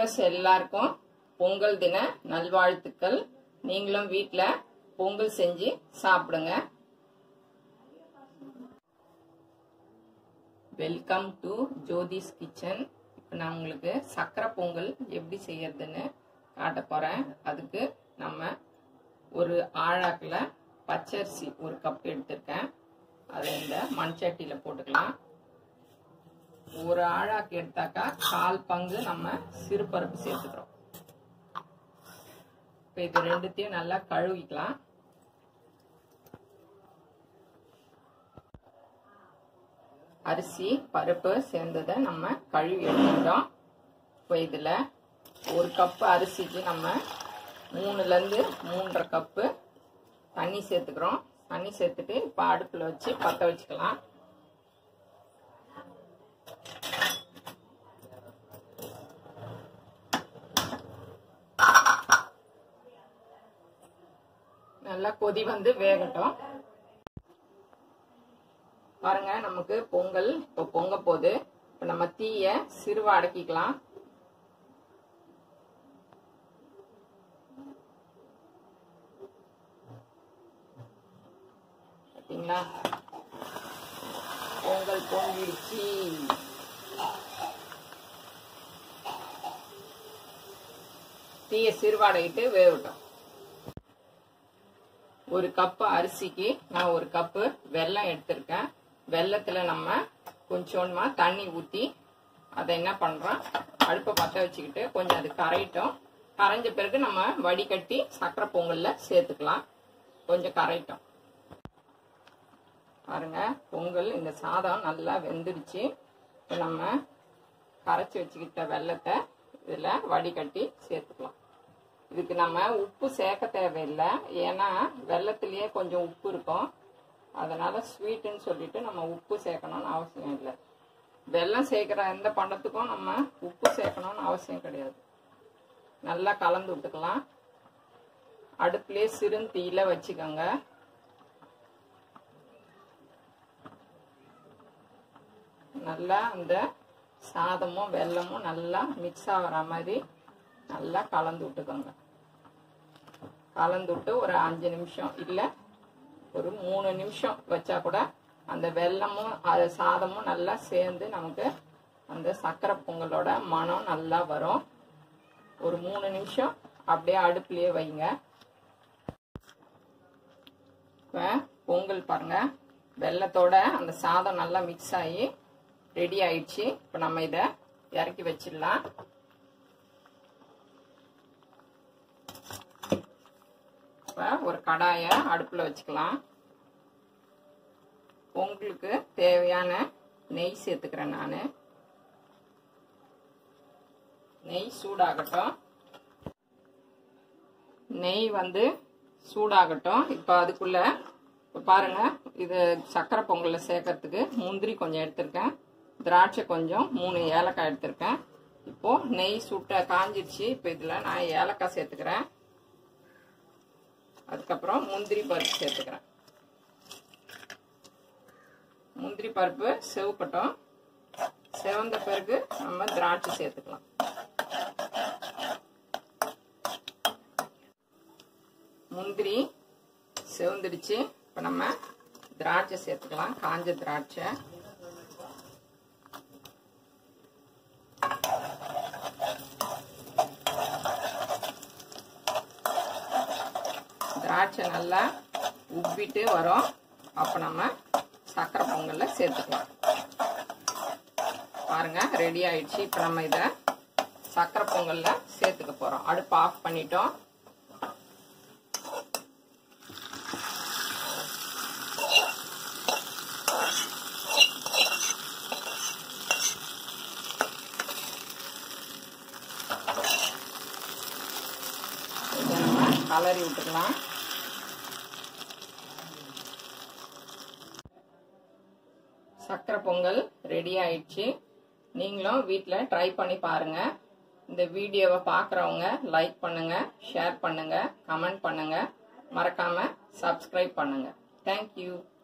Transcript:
viewers எல்லாருக்கும் பொங்கல் தின நல்வாழ்த்துக்கள் நீங்களும் வீட்டில் பொங்கல் செஞ்சு சாப்பிடுங்க வெல்கம் டு ஜோதிஸ் கிச்சன் இப்போ நான் உங்களுக்கு சக்கரை பொங்கல் எப்படி செய்யறதுன்னு காட்ட போகிறேன் அதுக்கு நம்ம ஒரு ஆழாக்கில் பச்சரிசி ஒரு கப் எடுத்திருக்கேன் அதை இந்த மண் சட்டியில் போட்டுக்கலாம் ஒரு ஆழாக்கு எடுத்தாக்கா கால் பங்கு நம்ம சிறுபருப்பு சேர்த்துக்கிறோம் இப்போ இது ரெண்டுத்தையும் நல்லா கழுவிக்கலாம் அரிசி பருப்பு சேர்ந்ததை நம்ம கழுவி எடுத்துக்கிட்டோம் இப்போ இதில் ஒரு கப்பு அரிசிக்கு நம்ம மூணுலேருந்து மூன்றரை கப்பு தண்ணி சேர்த்துக்கிறோம் தண்ணி சேர்த்துட்டு இப்போ அடுப்பில் வச்சு பற்ற வச்சுக்கலாம் நல்லா கொதி வந்து வேகட்டும் பாருங்க நமக்கு பொங்கல் இப்போ பொங்க போகுது இப்போ நம்ம தீய சிறுவா அடக்கிக்கலாம் பார்த்தீங்களா பொங்கல் பொங்கிடுச்சு தீய சிறுவாடையிட்டு வேகட்டும் ஒரு கப்பு அரிசிக்கு நான் ஒரு கப்பு வெல்லம் எடுத்திருக்கேன் வெள்ளத்தில் நம்ம கொஞ்சோண்டமா தண்ணி ஊற்றி அதை என்ன பண்ணுறோம் அடுப்பை பற்ற வச்சுக்கிட்டு கொஞ்சம் அது கரையிட்டோம் கரைஞ்ச பிறகு நம்ம வடிகட்டி சக்கரை பொங்கலில் சேர்த்துக்கலாம் கொஞ்சம் கரையிட்டோம் பாருங்க பொங்கல் இந்த சாதம் நல்லா வெந்துடுச்சு இப்போ நம்ம கரைச்சி வச்சுக்கிட்ட வெள்ளத்தை இதில் வடிகட்டி சேர்த்துக்கலாம் இதுக்கு நம்ம உப்பு சேர்க்க தேவையில்லை ஏன்னா வெள்ளத்துலேயே கொஞ்சம் உப்பு இருக்கும் அதனால ஸ்வீட்டுன்னு சொல்லிட்டு நம்ம உப்பு சேர்க்கணும்னு அவசியம் இல்லை வெள்ளம் சேர்க்குற எந்த பண்டத்துக்கும் நம்ம உப்பு சேர்க்கணும்னு அவசியம் கிடையாது நல்லா கலந்து விட்டுக்கலாம் அடுப்புலேயே சிறுந்தீயில வச்சுக்கோங்க நல்லா அந்த சாதமும் வெள்ளமும் நல்லா மிக்ஸ் ஆகிற மாதிரி நல்லா கலந்து விட்டுக்கோங்க கலந்து விட்டு ஒரு அஞ்சு நிமிஷம் இல்லை ஒரு மூணு நிமிஷம் வச்சா கூட அந்த வெள்ளமும் அது சாதமும் நல்லா சேர்ந்து நமக்கு அந்த சக்கரை பொங்கலோட மனம் நல்லா வரும் ஒரு மூணு நிமிஷம் அப்படியே அடுப்புலயே வைங்க இப்போ பொங்கல் பாருங்க வெள்ளத்தோட அந்த சாதம் நல்லா மிக்ஸ் ஆகி ரெடி ஆயிடுச்சு இப்போ நம்ம இதை இறக்கி வச்சிடலாம் இப்போ ஒரு கடாயை அடுப்பில் வச்சுக்கலாம் பொங்கலுக்கு தேவையான நெய் சேர்த்துக்கிறேன் நான் நெய் சூடாகட்டும் நெய் வந்து சூடாகட்டும் இப்போ அதுக்குள்ள இப்போ பாருங்க இது சக்கரை பொங்கலில் சேர்க்கறதுக்கு முந்திரி கொஞ்சம் எடுத்திருக்கேன் திராட்சை கொஞ்சம் மூணு ஏலக்காய் எடுத்திருக்கேன் இப்போ நெய் சுட்ட காஞ்சிடுச்சு இப்போ இதில் நான் ஏலக்காய் சேர்த்துக்கிறேன் அதுக்கப்புறம் முந்திரி பருப்பு சேர்த்துக்கிறேன் முந்திரி பருப்பு செவக்கட்டும் செவந்த பிறகு நம்ம திராட்சை சேர்த்துக்கலாம் முந்திரி செவந்துடுச்சு இப்போ நம்ம திராட்சை சேர்த்துக்கலாம் காஞ்ச திராட்சை திராட்சை நல்லா உப்பிட்டு வரும் அப்போ நம்ம சக்கரை பொங்கலில் சேர்த்துக்கலாம் பாருங்க ரெடி ஆயிடுச்சு இப்போ நம்ம இதை சக்கரை பொங்கலில் சேர்த்துக்க போகிறோம் அடுப்பு ஆஃப் பண்ணிட்டோம் இதை நம்ம கலரி விட்டுக்கலாம் சக்கரை பொங்கல் ரெடி ஆயிடுச்சு நீங்களும் வீட்டில் ட்ரை பண்ணி பாருங்க இந்த வீடியோவை பார்க்குறவங்க லைக் பண்ணுங்க ஷேர் பண்ணுங்க கமெண்ட் பண்ணுங்க மறக்காம சப்ஸ்கிரைப் பண்ணுங்க தேங்க்யூ